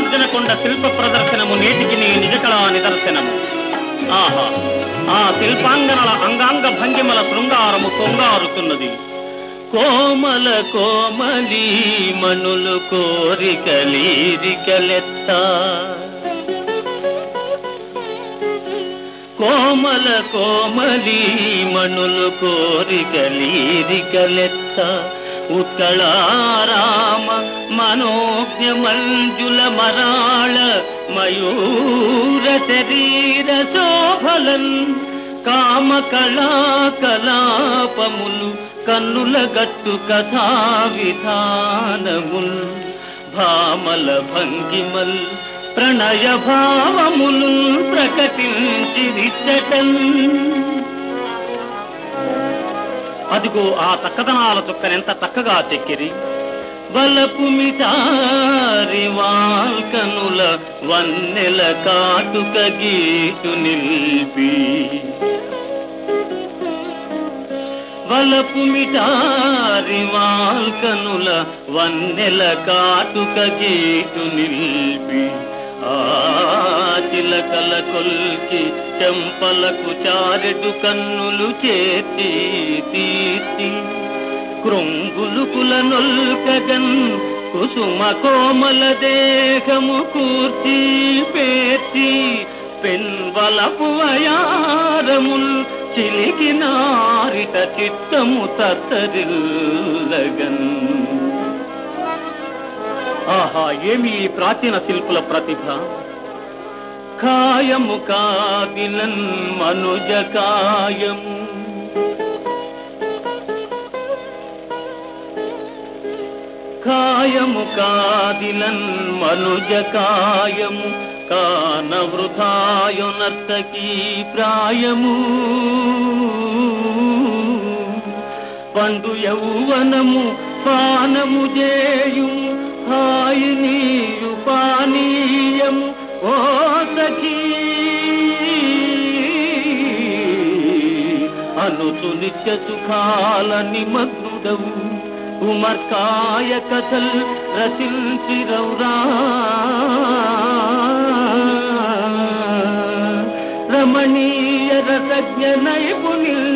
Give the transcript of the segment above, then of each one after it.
నాగార్జున కొండ శిల్ప ప్రదర్శనము నేటికి నీ నిజకళా నిదర్శనము ఆహా ఆ శిల్పాంగనల అంగాంగ భంగిమల శృంగారము తొంగారుతున్నది కోమల కోమలి మనులు కోరికలీరికలెత్త కోమల కోమలి మణులు కోరికలీరికలెత్త ఉత్కళారామ మనోజ్ఞ మంజుల మరాళ మయూర శరీర శోభలన్ కామ కళా కలాపములు కన్నుల గట్టు కథా విధానముల్ భామల భంగిమల్ ప్రణయ భావములు ప్రకటించి విచ్చటన్ అదిగో ఆ చక్కదనాల చుక్కనెంత చక్కగా చెక్కిరి బలపు మిటారి వాల్కనుల వన్నెల కాటుక గీటు నిల్పి వలపు మిటారి వాల్కనుల వన్నెల కాటుక గీటు నిల్పి ఆ చిలకల కొల్కి చెంపలకు చారెడు కన్నులు చేతి తీసి కృంగులు కుల నొల్కగన్ కుసుమ కోమల దేహము కూర్చి పేర్చి పెన్వలపు అయారముల్ చిలికి నారిట చిత్తము తత్తరిల్లగన్ ఆహా ఏమి ఈ ప్రాచీన శిల్పుల ప్రతిభ కాయము కాదిలన్ మనుజ కాయము కాయము కాదిలన్ మనుజ కాయము కాన వృథాయు నర్తకీ ప్రాయము పండు యౌవనము పానము చేయుము హాయి నీయు పానీయము ఓ సఖీ అనుచు నిత్య సుఖాల నిమగ్నుడవు ఉమర్కాయ కథల్ రచించిరౌరా రమణీయ రసజ్ఞ నైపుణిల్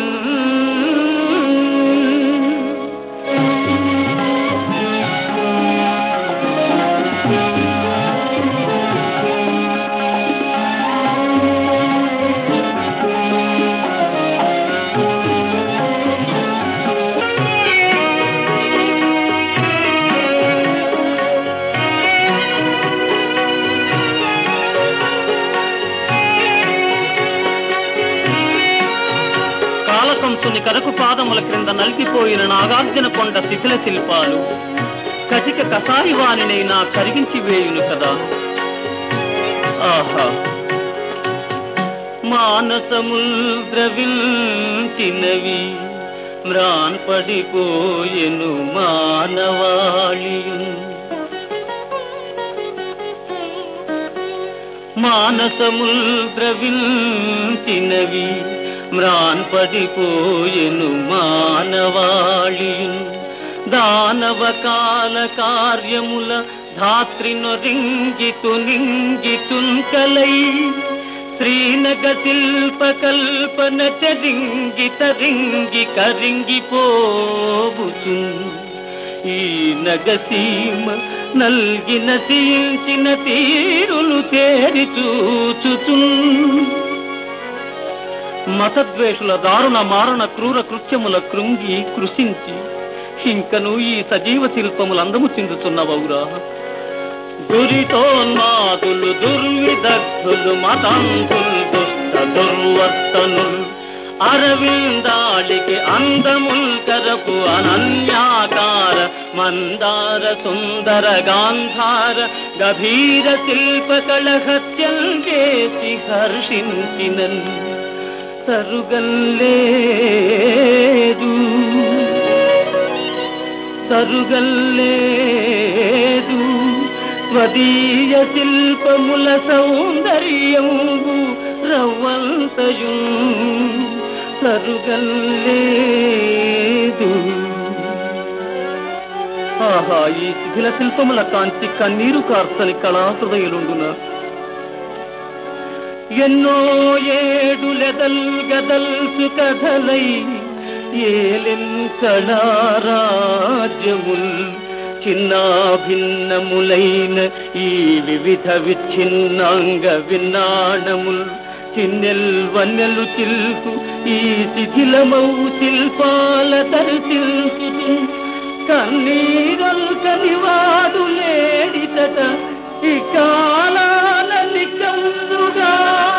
కాలకంసుని కరకు పాదముల క్రింద నలిగిపోయిన నాగార్జున కొండ శిథిల శిల్పాలు కటిక కసాయి వాణినైనా కరిగించి వేయును కదా ఆహా మానసముల్ ద్రవించినవి మ్రాన్ పడిపోయెను మానవాళియున్ మానసముల్ ద్రవించినవి మ్రాన్ పడిపోయెను మానవాళియున్ దానవ కాల కార్యముల ధాత్రిను రింగితు నింగితున్ కలై శ్రీనగ శిల్ప కల్పన చరింగి తరింగి కరింగిపోబుచు ఈ నగసీమ నల్గిన సీల్చిన తీరులు తేరి చూచుచు మతద్వేషుల దారుణ మారణ క్రూర కృత్యముల కృంగి కృషించి ఇంకను ఈ సజీవ శిల్పములందము చిందుతున్నవౌరా దురితోన్మాదులు దుర్విదగ్ధులు మతాంధులు దుష్ట దుర్వర్తనులు అరవిందాళికి అందముల్ కరపు అనన్యాకార మందార సుందర గాంధార గభీర శిల్ప కళహత్యం చేసి హర్షించినన్ తరుగల్లేదు తరుగల్లేదు స్వదీయ శిల్పముల సౌందర్యంబు రవ్వంతయు తరుగల్లేదు ఆ ఆహా ఈ శిథిల శిల్పముల కాంచి కన్నీరు కార్చని కళాహృదయులుండున ఎన్నో ఏడులెదల్ గదల్సు కథలై ఏలెన్ కళారాజ్యముల్ చిన్న భిన్నములైన ఈ వివిధ విచ్ఛిన్నాంగ విన్నాణముల్ చిన్నెల్ వన్నెలు చిల్పు ఈ శిథిలమౌ శిల్పాల దర్శిల్సు కన్నీరల్కని వాడు లేడితట ఈ కాలాల నికందుగా